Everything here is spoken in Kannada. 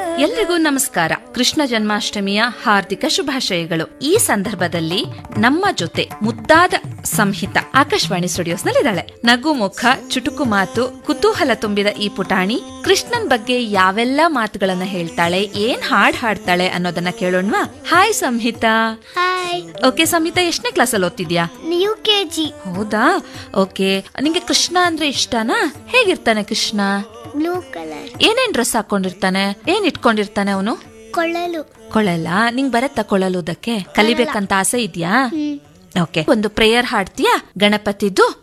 ಎಲ್ರಿಗೂ ನಮಸ್ಕಾರ ಕೃಷ್ಣ ಜನ್ಮಾಷ್ಟಮಿಯ ಹಾರ್ದಿಕ ಶುಭಾಶಯಗಳು ಈ ಸಂದರ್ಭದಲ್ಲಿ ನಮ್ಮ ಜೊತೆ ಮುದ್ದಾದ ಸಂಹಿತ ಆಕಾಶವಾಣಿ ಸ್ಟುಡಿಯೋಸ್ ನಲ್ಲಿದ್ದಾಳೆ ನಗು ಮುಖ ಚುಟುಕು ಮಾತು ಕುತೂಹಲ ತುಂಬಿದ ಈ ಪುಟಾಣಿ ಕೃಷ್ಣನ್ ಬಗ್ಗೆ ಯಾವೆಲ್ಲ ಮಾತುಗಳನ್ನ ಹೇಳ್ತಾಳೆ ಏನ್ ಹಾಡ್ ಹಾಡ್ತಾಳೆ ಅನ್ನೋದನ್ನ ಕೇಳೋಣವಾ hi Samhita hi okay Samhita ಎಷ್ಟನೇ ಕ್ಲಾಸಲ್ಲಿ ಓದ್ತಿದ್ಯಾ ಯು ಕೆ ಜಿ ಹೌದಾ ಓಕೆ ನಿಂಗೆ ಕೃಷ್ಣ ಅಂದ್ರೆ ಇಷ್ಟನಾ ಹೇಗಿರ್ತಾನೆ ಕೃಷ್ಣ ಬ್ಲೂ ಕಲರ್ ಏನೇನ್ ಡ್ರೆಸ್ ಹಾಕೊಂಡಿರ್ತಾನೆ ಏನ್ ಇಟ್ಕೊಂಡಿರ್ತಾನೆ ಅವನು ಕೊಳ್ಳಲು ಕೊಳ್ಳಲ್ಲ ನಿಂಗ್ ಬರತ್ತಾ ಕೊಳ್ಳಲುದಕ್ಕೆ ಕಲಿಬೇಕಂತ ಆಸೆ ಇದ್ಯಾ ಹ್ಮ್ ಓಕೆ ಒಂದು ಪ್ರೇಯರ್ ಹಾಡ್ತೀಯಾ ಗಣಪತಿದು